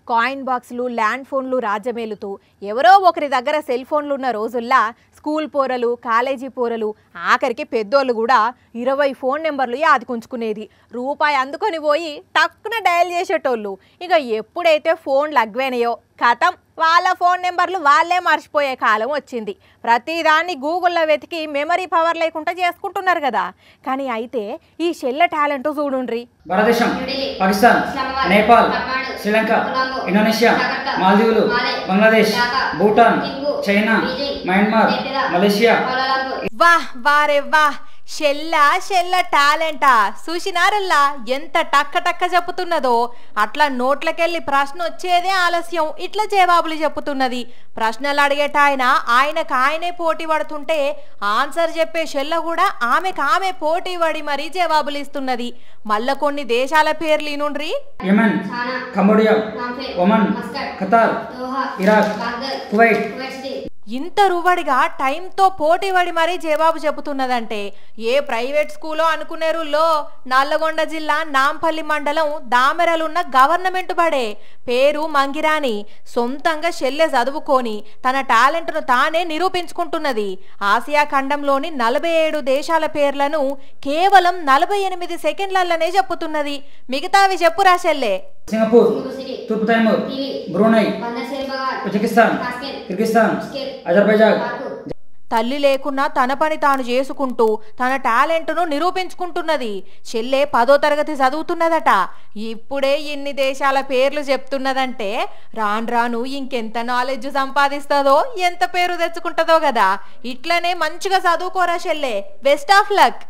coin బాక్సులు land ఫోన్లు రాజ్యమేలుతూ ఎవరో ఒకరి దగ్గర సెల్ ఫోన్లు ఉన్న రోజుల్లా స్కూల్ పోరలు కాలేజీ పోరలు ఆఖరికి పెద్దోళ్ళు కూడా ఇరవై ఫోన్ నెంబర్లు యాదికుంచుకునేది రూపాయి అందుకొని పోయి టక్కున డయల్ చేసేటోళ్ళు ఇక ఎప్పుడైతే ఫోన్లు అగ్వేనాయో కథం వాళ్ళ ఫోన్ నెంబర్లు వాళ్ళే మర్చిపోయే కాలం వచ్చింది ప్రతిదాన్ని గూగుల్లో వెతికి మెమరీ పవర్ లేకుండా చేసుకుంటున్నారు కదా కానీ అయితే ఈ షెల్ల టాలెంట్ చూడుండ్రి భారతదేశం న్యూఢిల్లీ, పాకిస్తాన్ ఇస్లామాబాద్, నేపాల్ కఠ్మండు, శ్రీలంక కొలంబో, ఇండోనేషియా జకార్తా, మాల్దీవులు Male, Bangladesh Dhaka, Bhutan Thimphu, China Beijing, Myanmar Naypyidaw, Malaysia Kuala Lumpur, వాహ్ వారే వాహ్ షెల్ల షెల్ల టాలెంటా చూసినారల్లా ఎంత టక్క టక్క చెప్పుతున్నదో అట్లా నోట్లకెళ్ళి ప్రశ్న వచ్చేదే ఆలస్యం ఇట్లా జవాబులు చెప్పుతున్నది ప్రశ్నలు అడిగేట ఆయన ఆయనకు ఆయనే పోటీ పడుతుంటే ఆన్సర్ చెప్పే షెల్ల కూడా ఆమెకు ఆమె పోటీ పడి మరీ జవాబులు ఇస్తున్నది మళ్ళా కొన్ని దేశాల పేర్లు ఇనుండ్రి యెమెన్ చానా, Cambodia Phnom Penh, Oman Muscat, Qatar Doha, Iraq, Baghdad, Kuwait Kuwait City, ఇంత రువడిగా టైంతో పోటీ పడి మరీ జవాబు చెబుతున్నదంటే ఏ ప్రైవేట్ స్కూలో అనుకునేరులో నల్లగొండ జిల్లా నాంపల్లి మండలం దామెరలున్న గవర్నమెంట్ బడే పేరు మంగిరాని సొంతంగా షెల్లె చదువుకొని తన టాలెంట్ను తానే నిరూపించుకుంటున్నది ఆసియా ఖండంలోని నలభై ఏడు దేశాల పేర్లను కేవలం నలభై ఎనిమిది సెకండ్లలోనే చెప్పుతున్నది మిగతావి చెప్పురా షెల్లె సింగపూర్ సింగపూర్ సిటీ, తూర్పు తైమూర్ టీవీ, Brunei Bandar Begawan, Uzbekistan Tashkent, Kyrgyzstan Bishkek, Azerbaijan Baku, తల్లి లేకున్నా తన పని తాను చేసుకుంటూ తన టాలెంట్ను నిరూపించుకుంటున్నది చెల్లె పదో తరగతి చదువుతున్నదట ఇప్పుడే ఇన్ని దేశాల పేర్లు చెప్తున్నదంటే రాను రాను ఇంకెంత నాలెడ్జ్ సంపాదిస్తుందో ఎంత పేరు తెచ్చుకుంటుందో కదా ఇట్లనే మంచిగా చదువుకోరా చెల్లె బెస్ట్ ఆఫ్ లక్